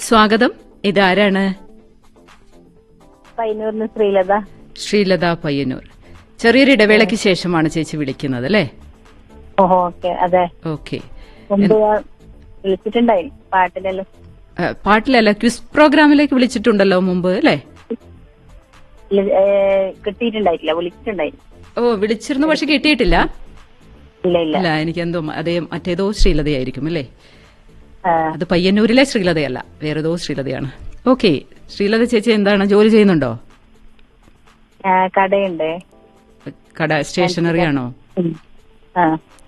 സ്വാഗതം ഇതാരാണ് പയ്യന്നൂരിന് ശ്രീലത ശ്രീലത പയ്യന്നൂർ ചെറിയൊരു ഇടവേളയ്ക്ക് ശേഷമാണ് ചേച്ചി വിളിക്കുന്നത് അല്ലേ ഓഹോ ഓക്കെ അതെ ഓക്കെ മുമ്പ് ഞാൻ വിളിച്ചിട്ടുണ്ടായി പാട്ടിലെല്ലാം പാട്ടിലല്ല ക്വിസ് പ്രോഗ്രാമിലേക്ക് വിളിച്ചിട്ടുണ്ടല്ലോ മുമ്പ് അല്ലേ ഇല്ല, ഏ, കിട്ടിയിട്ടുണ്ടായിട്ടില്ല വിളിച്ചിട്ടുണ്ടായി ഓ വിളിച്ചിരുന്നു പക്ഷെ കിട്ടിയിട്ടില്ല ഇല്ല ഇല്ല ഇല്ല എനിക്ക് എന്തോ അതേ മറ്റേതോ ശ്രീലതയായിരിക്കും അല്ലേ ആ, അത് പയ്യന്നൂരിലെ ശ്രീലതയല്ല വേറേതോ ശ്രീലതയാണ് ഓക്കെ ശ്രീലത ചേച്ചി എന്താണ് ജോലി ചെയ്യുന്നുണ്ടോ ആ, കടയുണ്ട് കട സ്റ്റേഷനറി ആണോ ഉം. ആ